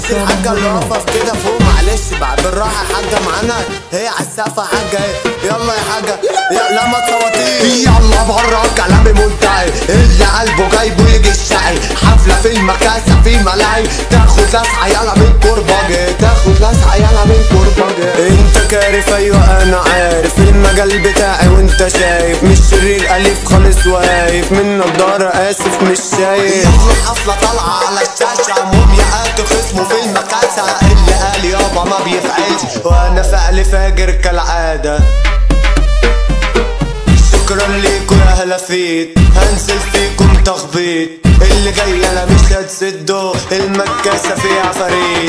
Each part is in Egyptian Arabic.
بس الحاجة اللي واقفة في كده فوق معلش بقى بالراحة يا حاجة معانا هي على السقف يا حاجة اهي. يلا يا حاجة يا- لا ما تصوتيش يلا بره كلامي منتهي اللي قلبه جايبه يجي الشقي حفلة في المكاسة في ملاهي تاخد لسعة يلا من كرباجي تاخد لسعة يلا من كرباجي انت كارف ايوه انا عارف المجال بتاعي وانت شايف مش شرير اليف خالص واقف من نضارة اسف مش شايف يلا حفلة طالعة على الشاشة موميا قاتل خصمه في المكاسة اللي قال يابا ما بيفعلش وانا فعل فاجر كالعادة شكرا ليكوا يا هلافيت هنزل فيكم تخبيط اللي جاي انا مش هتسده المكاسة فيها فريد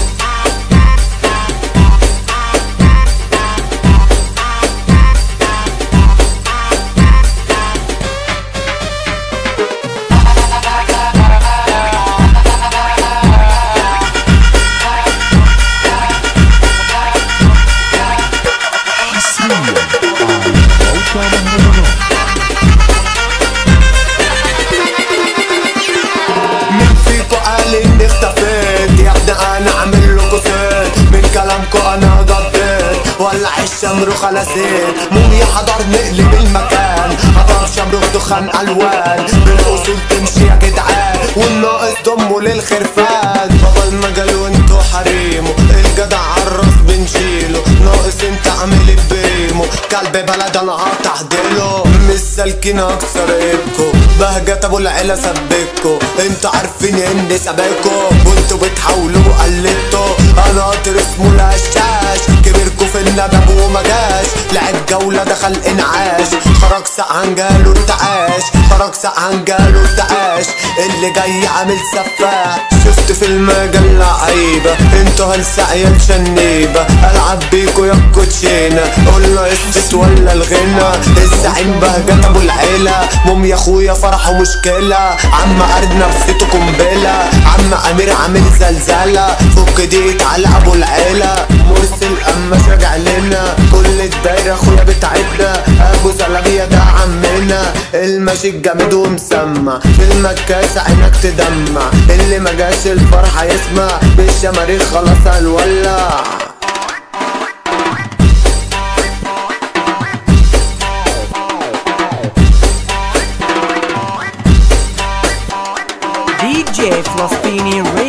مين فيكو قال اني اختفيت يا ابني انا عامل لكو سيت من كلامكو انا قضيت ولع الشمر خلصيت موميا حضر نقلب المكان حضر شمروخ دخان الوان بالاصول تمشي يا جدعان والناقص ضمه للخرفان بابا المجال وانتو حريمه الجدع عالراس بنشيله ناقص انت عامل بريمو كلب بلد انا هتحدله مش سالكين اكسر ايدكو بهجت ابو العيله سبكو انتوا عارفين اني سابقكو وانتوا بتحاولوا قلدتوا انا قطر اسمه الهشاش كبركوا في الندب وما جاش لعب جولة دخل انعاش خرج سقعان جاله انتعاش خرج سقعان جاله انتعاش اللي جاي عامل سفاح شفت في المجال لعيبة انتوا هلسة عيال شنيبة العب بيكوا يا كوتشينة قولنا اسكت ولا الغنى الزعيم بهجت ابو العيلة موم يا اخويا فرحه مشكلة عم ارد نفسيته قنبلة عم امير عامل زلزلة فك ديت على ابو العيلة مرسل اما راجع لنا كل الدايرة اخويا بتاعتنا ابو زلابية ده عمنا الماشي الجامد ومسمع في المكاسة عينك تدمع اللي ما جاش الفرحة يسمع بالشماريخ خلاص هنولع DJ Flostini